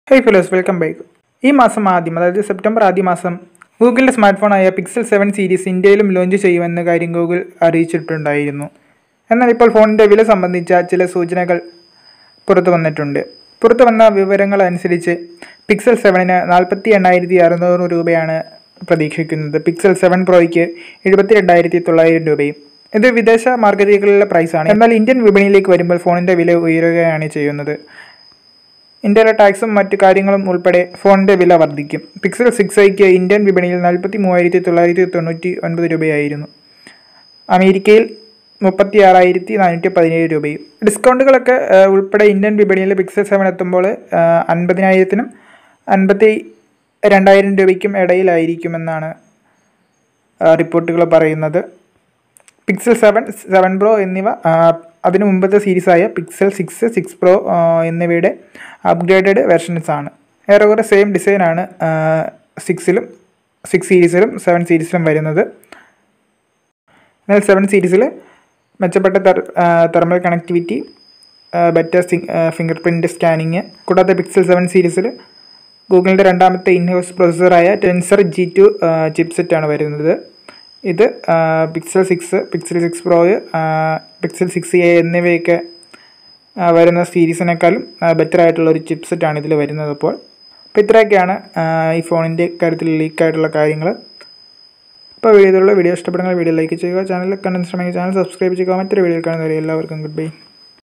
high ഫിലോസ് welcome back ഈ മാസം ആദ്യം അതായത് സെപ്റ്റംബർ ആദ്യ മാസം ഗൂഗിളിൻ്റെ സ്മാർട്ട് ഫോണായ പിക്സൽ സെവൻ സീരീസ് ഇന്ത്യയിലും ലോഞ്ച് ചെയ്യുമെന്ന കാര്യം ഗൂഗിൾ അറിയിച്ചിട്ടുണ്ടായിരുന്നു എന്നാൽ ഇപ്പോൾ ഫോണിൻ്റെ വില സംബന്ധിച്ച ചില സൂചനകൾ പുറത്തു വന്നിട്ടുണ്ട് പുറത്തു വന്ന വിവരങ്ങൾ അനുസരിച്ച് പിക്സൽ സെവനിന് നാൽപ്പത്തി എണ്ണായിരത്തി അറുന്നൂറ് രൂപയാണ് പ്രതീക്ഷിക്കുന്നത് പിക്സൽ സെവൻ പ്രോയ്ക്ക് എഴുപത്തി രണ്ടായിരത്തി തൊള്ളായിരം രൂപയും ഇത് വിദേശ മാർക്കറ്റുകളിലെ പ്രൈസാണ് എന്നാൽ ഇന്ത്യൻ വിപണിയിലേക്ക് വരുമ്പോൾ ഫോണിൻ്റെ വില ഉയരുകയാണ് ചെയ്യുന്നത് ഇന്ത്യയിലെ ടാക്സും മറ്റു കാര്യങ്ങളും ഉൾപ്പെടെ ഫോണിൻ്റെ വില വർദ്ധിക്കും പിക്സൽ സിക്സ് ഐക്ക് ഇന്ത്യൻ വിപണിയിൽ നാൽപ്പത്തി മൂവായിരത്തി തൊള്ളായിരത്തി തൊണ്ണൂറ്റി ഒൻപത് രൂപയായിരുന്നു അമേരിക്കയിൽ മുപ്പത്തി ആറായിരത്തി നാനൂറ്റി പതിനേഴ് രൂപയും ഡിസ്കൗണ്ടുകളൊക്കെ ആ, ഉൾപ്പെടെ ഇന്ത്യൻ വിപണിയിൽ പിക്സൽ സെവൻ എത്തുമ്പോൾ ആ, അൻപതിനായിരത്തിനും അൻപത്തി രണ്ടായിരം രൂപയ്ക്കും ഇടയിലായിരിക്കുമെന്നാണ് ആ, റിപ്പോർട്ടുകൾ പറയുന്നത് പിക്സൽ സെവൻ സെവൻ പ്രോ എന്നിവ ആ, അതിനു മുമ്പത്തെ സീരീസായ പിക്സൽ സിക്സ് സിക്സ് പ്രോ ആ, എന്നിവയുടെ അപ്ഗ്രേഡഡ് വെർഷൻസ് ആണ് ഏറെക്കുറെ സെയിം ഡിസൈനാണ് സിക്സിലും സിക്സ് സീരീസിലും സെവൻ സീരീസിലും വരുന്നത് എന്നാൽ സെവൻ സീരീസിൽ മെച്ചപ്പെട്ട thermal connectivity better fingerprint scanning കൂടാതെ പിക്സൽ സെവൻ സീരീസിൽ ഗൂഗിളിൻ്റെ രണ്ടാമത്തെ ഇൻഹൗസ് പ്രോസസ്സറായ ടെൻസർ ജി ടു ചിപ്സെറ്റാണ് വരുന്നത് ഇത് Pixel six Pixel six pro Pixel six A എന്നിവയൊക്കെ ആ, വരുന്ന സീരീസിനേക്കാളും ബെറ്റർ ആയിട്ടുള്ള ഒരു ചിപ്സെറ്റാണ് ഇതിൽ വരുന്നത് അപ്പോൾ അപ്പോൾ ഇത്രയൊക്കെയാണ് ആ, ഈ ഫോണിൻ്റെ കാര്യത്തിൽ ലീക്കായിട്ടുള്ള കാര്യങ്ങൾ അപ്പോൾ വീഡിയോയിലുള്ള വീഡിയോ ഇഷ്ടപ്പെടുന്ന വീഡിയോ ലൈക്ക് ചെയ്യുക ചാനൽ കണ്ടു ശ്രമിക്കുക ചാനൽ സബ്സ്ക്രൈബ് ചെയ്യുക മറ്റൊരു വീഡിയോയിൽ കാണുന്നവരെ എല്ലാവർക്കും ഗുഡ് ബൈ